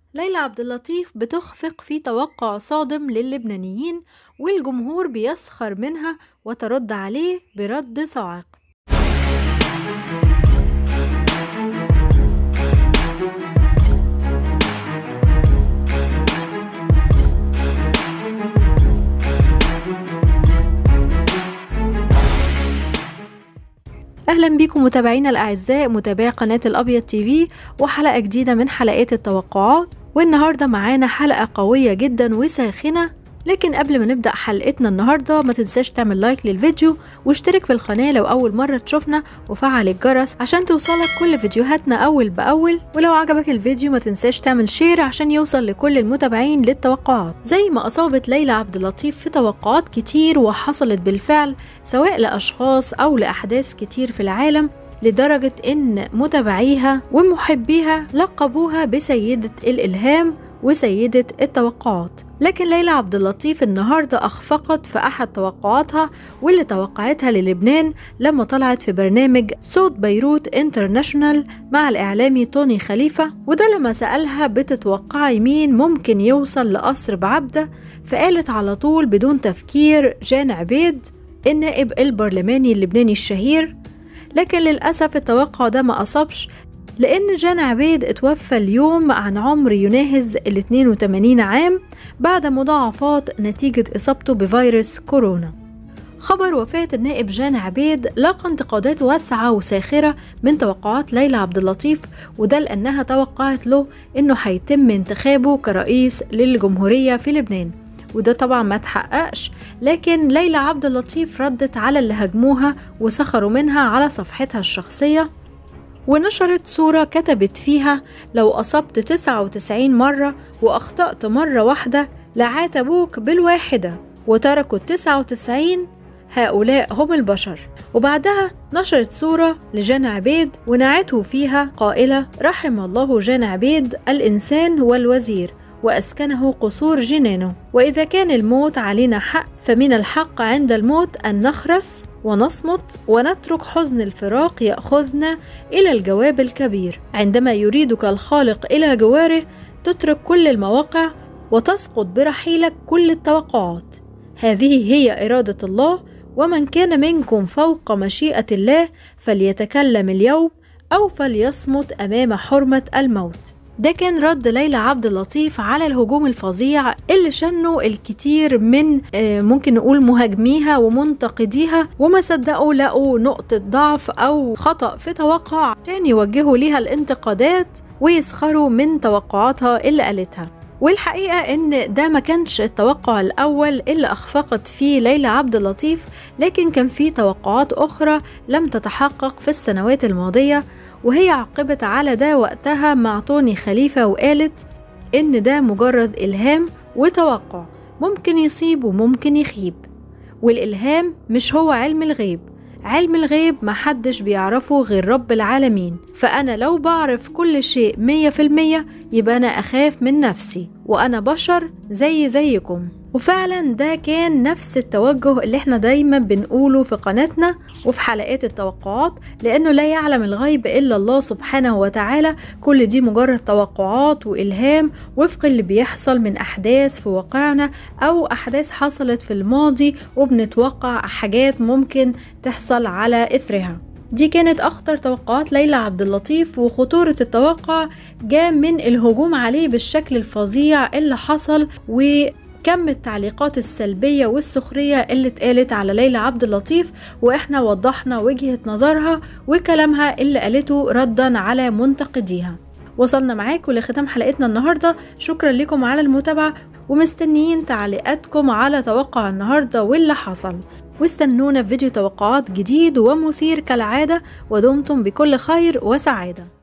ليلى عبد اللطيف بتخفق في توقع صادم للبنانيين والجمهور بيسخر منها وترد عليه برد صاعق اهلا بيكم متابعينا الاعزاء متابعي قناه الابيض تي في وحلقه جديده من حلقات التوقعات والنهارده معانا حلقه قويه جدا وساخنه لكن قبل ما نبدا حلقتنا النهارده ما تنساش تعمل لايك للفيديو واشترك في القناه لو اول مره تشوفنا وفعل الجرس عشان توصلك كل فيديوهاتنا اول باول ولو عجبك الفيديو ما تنساش تعمل شير عشان يوصل لكل المتابعين للتوقعات زي ما اصابت ليلى عبد اللطيف في توقعات كتير وحصلت بالفعل سواء لاشخاص او لاحداث كتير في العالم لدرجة إن متابعيها ومحبيها لقبوها بسيدة الإلهام وسيدة التوقعات لكن ليلى عبد اللطيف النهاردة أخفقت في أحد توقعاتها واللي توقعتها للبنان لما طلعت في برنامج صوت بيروت انترناشونال مع الإعلامي توني خليفة وده لما سألها بتتوقعي مين ممكن يوصل لقصر بعبدة فقالت على طول بدون تفكير جان عبيد النائب البرلماني اللبناني الشهير لكن للأسف التوقع ده ما أصبش لأن جان عبيد اتوفى اليوم عن عمر يناهز ال 82 عام بعد مضاعفات نتيجة إصابته بفيروس كورونا خبر وفاة النائب جان عبيد لاقى انتقادات واسعة وساخرة من توقعات ليلى عبد اللطيف وده لأنها توقعت له إنه هيتم انتخابه كرئيس للجمهورية في لبنان وده طبعا ما تحققش لكن ليلى عبد اللطيف ردت على اللي هجموها وسخروا منها على صفحتها الشخصية ونشرت صورة كتبت فيها لو أصبت 99 مرة وأخطأت مرة واحدة لعاتبوك بالواحدة وتركوا التسعة وتسعين هؤلاء هم البشر وبعدها نشرت صورة لجان عبيد ونعته فيها قائلة رحم الله جان عبيد الإنسان والوزير وأسكنه قصور جنانه وإذا كان الموت علينا حق فمن الحق عند الموت أن نخرس ونصمت ونترك حزن الفراق ياخذنا الى الجواب الكبير عندما يريدك الخالق الى جواره تترك كل المواقع وتسقط برحيلك كل التوقعات هذه هي اراده الله ومن كان منكم فوق مشيئه الله فليتكلم اليوم او فليصمت امام حرمه الموت ده كان رد ليلى عبد اللطيف على الهجوم الفظيع اللي شنه الكتير من ممكن نقول مهاجميها ومنتقديها وما صدقوا لقوا نقطة ضعف أو خطأ في توقع عشان يوجهوا ليها الانتقادات ويسخروا من توقعاتها اللي قالتها والحقيقة إن ده ما كانش التوقع الأول اللي أخفقت فيه ليلى عبد اللطيف لكن كان في توقعات أخرى لم تتحقق في السنوات الماضية وهي عقبت على ده وقتها مع توني خليفة وقالت إن ده مجرد إلهام وتوقع ممكن يصيب وممكن يخيب والإلهام مش هو علم الغيب علم الغيب محدش بيعرفه غير رب العالمين فأنا لو بعرف كل شيء مية في المية يبقى أنا أخاف من نفسي وأنا بشر زي زيكم وفعلا ده كان نفس التوجه اللي احنا دايما بنقوله في قناتنا وفي حلقات التوقعات لانه لا يعلم الغيب الا الله سبحانه وتعالى كل دي مجرد توقعات والهام وفق اللي بيحصل من احداث في واقعنا او احداث حصلت في الماضي وبنتوقع حاجات ممكن تحصل على اثرها دي كانت أخطر توقعات ليلى عبد اللطيف وخطورة التوقع جاء من الهجوم عليه بالشكل الفظيع اللي حصل و كم التعليقات السلبية والسخرية اللي اتقالت على ليلى عبد اللطيف واحنا وضحنا وجهة نظرها وكلامها اللي قالته ردا على منتقديها وصلنا معاكم لختام حلقتنا النهاردة شكرا لكم على المتابعة ومستنيين تعليقاتكم على توقع النهاردة واللي حصل واستنونا في فيديو توقعات جديد ومثير كالعادة ودمتم بكل خير وسعادة